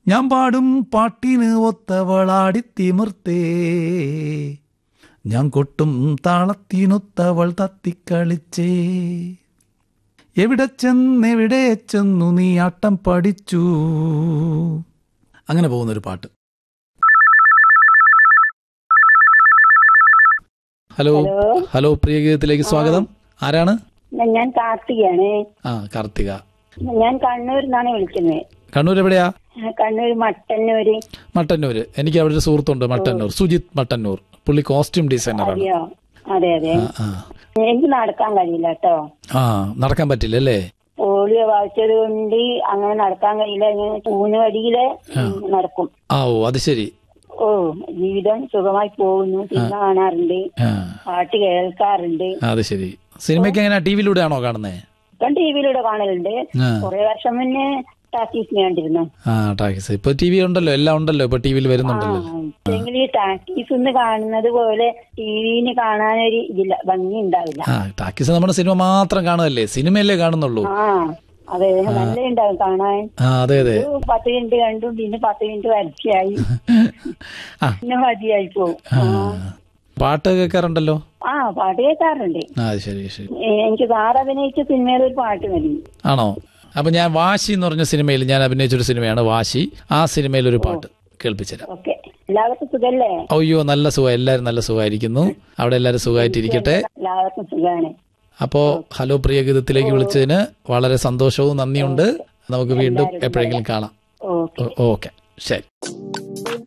ഞാൻ പാടും പാട്ടിന് ഒത്തവളാടിത്തിമിർത്തേ ഞാൻ കൊട്ടും താളത്തിനൊത്തവൾ തത്തിക്കളിച്ചേ എവിടെ ചെന്നെവിടെ ചെന്നു നീ ആട്ടം പഠിച്ചു അങ്ങനെ പോകുന്നൊരു പാട്ട് ഹലോ ഹലോ ഹലോ പ്രിയ ഗീതത്തിലേക്ക് സ്വാഗതം ആരാണ് ഞാൻ കാർത്തികയാണ് ആ കാർത്തിക ഞാൻ കണ്ണൂരിൽ നിന്നാണ് വിളിക്കുന്നത് കണ്ണൂർ എവിടെയാ കണ്ണൂർ മട്ടന്നൂര് മട്ടന്നൂർ എനിക്ക് അവിടെ ഒരു സുഹൃത്തുണ്ട് മട്ടന്നൂർ സുജിത് മട്ടന്നൂർ പുള്ളി കോസ്റ്റ്യൂം ഡിസൈനറാണ് അറിയോ അതെ അതെ ആ, ആ. എനിക്ക് നടക്കാൻ കഴിയില്ല കേട്ടോ ആ നടക്കാൻ പറ്റില്ല അല്ലേ പോളിയോ ബാധിച്ചത് കൊണ്ട് അങ്ങനെ നടക്കാൻ കഴിയില്ല ഞാൻ ഊന്നുവടിയില് നടക്കും ആ ഓ അത് ശരി ഓ ജീവിതം സുഖമായി പോകുന്നു സിനിമ കാണാറുണ്ട് ആ പാട്ട് കേൾക്കാറുണ്ട് ആ, അത് ശരി സിനിമയ്ക്ക് എങ്ങനെ ടി വിയിലൂടെ ആണോ കാണുന്നേ ഇപ്പം ടി വിയിലൂടെ കാണലുണ്ട് ആ. കുറെ വർഷം മുന്നേ ടാക്കീസിന് കണ്ടിരുന്നു ആ ടാക്സ് ഇപ്പൊ ടി വി ഉണ്ടല്ലോ എല്ലാം ഉണ്ടല്ലോ ഇപ്പൊ ടി വിയിൽ വരുന്നുണ്ടല്ലോ എങ്കിൽ ഈ ടാക്കീസ് ഒന്ന് കാണുന്നത് പോലെ ടിവിന് കാണാനൊരു ഇതില്ല ഭംഗി ഉണ്ടാവില്ല ആ ടാക്കീസ് നമ്മുടെ സിനിമ മാത്രം കാണുമല്ലേ സിനിമയല്ലേ കാണുന്നുള്ളൂ ആ അതെ നല്ല ഉണ്ടാവും കാണാൻ ആ അതെ അതെ ഒരു പത്ത് മിനിറ്റ് കണ്ടു പിന്നെ പത്ത് മിനിറ്റ് വരച്ചായി ആ പിന്നെ മതിയായി പോകും ആ. പാട്ട് കേൾക്കാറുണ്ടല്ലോ ആ പാട്ട് കേൾക്കാറുണ്ട് ആ ശരി ശരി ഏ, എനിക്ക് സാർ അഭിനയിച്ച സിനിമയിൽ ഒരു പാട്ട് മതി ആണോ അപ്പൊ ഞാൻ വാശി എന്ന് പറഞ്ഞ സിനിമയിൽ ഞാൻ അഭിനയിച്ചൊരു സിനിമയാണ് വാശി ആ സിനിമയിൽ ഒരു പാട്ട് കേൾപ്പിച്ചുതരാം ഓക്കെ എല്ലാവർക്കും സുഖല്ലേ അയ്യോ നല്ല സുഖം എല്ലാവരും നല്ല സുഖമായിരിക്കുന്നു അവിടെ എല്ലാവരും സുഖമായിട്ടിരിക്കട്ടെ എല്ലാവർക്കും സുഖമാണ് അപ്പോ ഹലോ പ്രിയ ഗീതത്തിലേക്ക് വിളിച്ചതിന് വളരെ സന്തോഷവും നന്ദിയുണ്ട് നമുക്ക് വീണ്ടും എപ്പോഴെങ്കിലും കാണാം ഓക്കെ ഓക്കെ ശരി